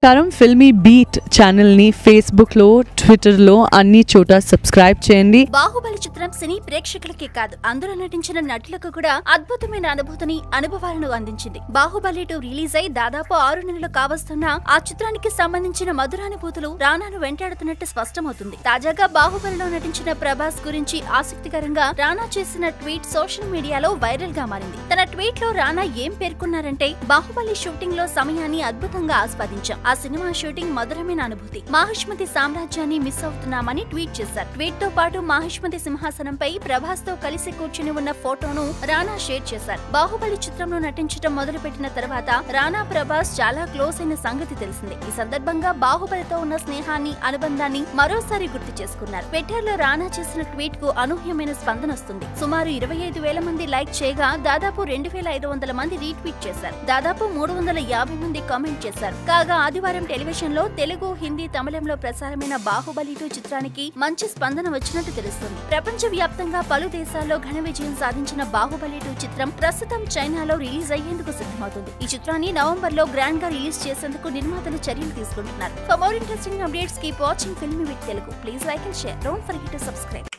నమస్కారం ఫిల్మీ బీట్ ఛానల్ని ఫేస్బుక్లో ట్విట్టర్లో అన్ని చోట సబ్స్క్రైబ్ చేయండి బాహుబలి చిత్రం సినీ ప్రేక్షకులకే కాదు అందులో నటించిన నటులకు కూడా అద్భుతమైన అనుభూతిని అనుభవాలను అందించింది బాహుబలి టూ రిలీజ్ అయి దాదాపు ఆరు నెలలు కావస్తున్నా ఆ చిత్రానికి సంబంధించిన మధురానుభూతులు రానాను వెంటాడుతున్నట్టు స్పష్టమవుతుంది తాజాగా బాహుబలిలో నటించిన ప్రభాస్ గురించి ఆసక్తికరంగా రానా చేసిన ట్వీట్ సోషల్ మీడియాలో వైరల్ గా మారింది తన ట్వీట్ లో రానా ఏం పేర్కొన్నారంటే బాహుబలి షూటింగ్ లో సమయాన్ని అద్భుతంగా ఆస్వాదించాం ఆ సినిమా షూటింగ్ మధురమైన అనుభూతి మాహిష్మతి సామ్రాజ్యాన్ని మిస్ అవుతున్నామని ట్వీట్ చేశారు ట్వీట్ తో పాటు మాహిష్మతి సింహాసనంపై ప్రభాస్ తో కలిసి కూర్చుని ఉన్న ఫోటోను రానా షేర్ చేశారు బాహుబలి చిత్రంలో నటించడం మొదలుపెట్టిన తర్వాత రానా ప్రభాస్ చాలా క్లోజ్ అయిన సంగతి తెలిసిందే ఈ సందర్భంగా బాహుబలితో ఉన్న స్నేహాన్ని అనుబంధాన్ని మరోసారి గుర్తు చేసుకున్నారు ట్విట్టర్ లో రానా చేసిన ట్వీట్ కు అనూహ్యమైన స్పందన వస్తుంది సుమారు ఇరవై ఐదు వేల మంది లైక్ చేయగా దాదాపు రెండు వేల ఐదు వందల మంది రీట్వీట్ చేశారు దాదాపు మూడు వందల యాభై మంది కామెంట్ చేశారు కాగా ఆదివారం టెలివిజన్ లో తెలుగు హిందీ తమిళంలో ప్రసారమైన బాహుబలి టూ చిత్రానికి మంచి స్పందన వచ్చినట్టు తెలుస్తుంది ప్రపంచ వ్యాప్తంగా పలు దేశాల్లో ఘన విజయం సాధించిన బాహుబలి టూ చిత్రం ప్రస్తుతం చైనాలో రిలీజ్ అయ్యేందుకు సిద్ధమవుతుంది ఈ చిత్రాన్ని నవంబర్ లో గ్రాండ్ గా రిలీజ్ చేసేందుకు నిర్మాతలు చర్యలు తీసుకుంటున్నారు for more interesting updates keep watching film with Telugu please like and share don't forget to subscribe